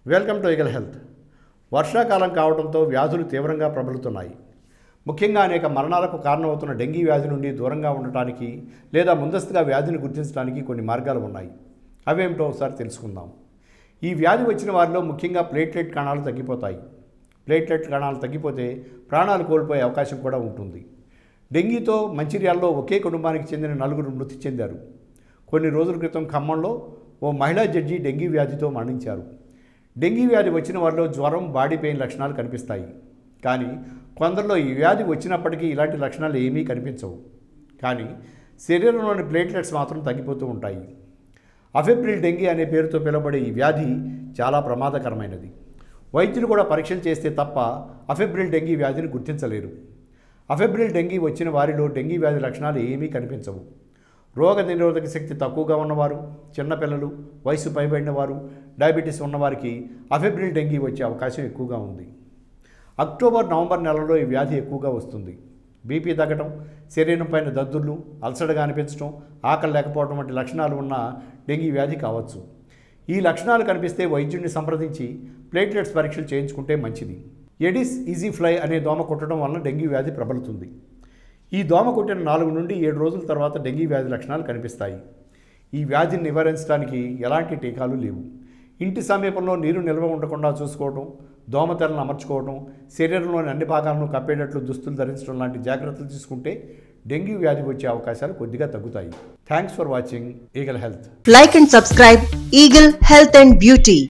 Welcome to eagle health వర్షాకాలం కావడంతో వ్యాధులు తీవ్రంగా ప్రబలుతున్నాయి ముఖ్యంగా అనేక మరణాలకు కారణమవుతున్న డెంగీ వ్యాధి నుండి దూరంగా ఉండటానికి లేదా ముందస్తుగా వ్యాధిని గుర్తించడానికి కొన్ని మార్గాలు ఉన్నాయి అవేమిటో ఒకసారి తెలుసుకుందాం ఈ వ్యాధి వచ్చిన వారిలో ముఖ్యంగా ప్లేట్లెట్ కణాలు తగ్గిపోతాయి ప్లేట్లెట్ కణాలు తగ్గిపోతే ప్రాణాలు కోల్పోయే అవకాశం కూడా ఉంటుంది డెంగీతో మంచిర్యాలలో ఒకే కుటుంబానికి చెందిన నలుగురు మృతి చెందారు కొన్ని రోజుల క్రితం ఖమ్మంలో ఓ మహిళా జడ్జి డెంగీ వ్యాధితో మరణించారు డెంగీ వ్యాధి వచ్చిన వారిలో జ్వరం బాడీ పెయిన్ లక్షణాలు కనిపిస్తాయి కానీ కొందరిలో ఈ వ్యాధి వచ్చినప్పటికీ ఇలాంటి లక్షణాలు ఏమీ కనిపించవు కానీ శరీరంలోని ప్లేట్లెట్స్ మాత్రం తగ్గిపోతూ ఉంటాయి అఫెబ్రిల్ డెంగీ అనే పేరుతో పిలువబడే ఈ వ్యాధి చాలా ప్రమాదకరమైనది వైద్యులు కూడా పరీక్షలు చేస్తే తప్ప అఫెబ్రిల్ డెంగీ వ్యాధిని గుర్తించలేరు అఫెబ్రిల్ డెంగీ వచ్చిన వారిలో డెంగీ వ్యాధి లక్షణాలు ఏమీ కనిపించవు రోగ నిరోధక శక్తి తక్కువగా ఉన్నవారు చిన్నపిల్లలు వయసు పైబడిన వారు డయాబెటీస్ ఉన్నవారికి అఫెబ్రిల్ డెంగీ వచ్చే అవకాశం ఎక్కువగా ఉంది అక్టోబర్ నవంబర్ నెలలో ఈ వ్యాధి ఎక్కువగా వస్తుంది బీపీ తగ్గటం శరీరం పైన దద్దుర్లు అలసటగా అనిపించడం ఆకలి లేకపోవడం వంటి లక్షణాలు ఉన్న డెంగీ వ్యాధి కావచ్చు ఈ లక్షణాలు కనిపిస్తే వైద్యుడిని సంప్రదించి ప్లేట్లెట్స్ పరీక్షలు చేయించుకుంటే మంచిది ఎడిస్ ఈజీ ఫ్లై అనే దోమ కుట్టడం వలన డెంగీ వ్యాధి ప్రబలుతుంది ఈ దోమ కుట్టిన నాలుగు నుండి ఏడు రోజుల తర్వాత డెంగీ వ్యాధి లక్షణాలు కనిపిస్తాయి ఈ వ్యాధిని నివారించడానికి ఎలాంటి టీకాలు లేవు ఇంటి సమీపంలో నీరు నిల్వ ఉండకుండా చూసుకోవడం దోమతెరలను అమర్చుకోవడం శరీరంలోని అన్ని భాగాలను కప్పేటట్లు దుస్తులు ధరించడం లాంటి జాగ్రత్తలు తీసుకుంటే డెంగ్యూ వ్యాధి వచ్చే అవకాశాలు కొద్దిగా తగ్గుతాయి thanks for watching Eagle health Like and subscribe Eagle Health and Beauty.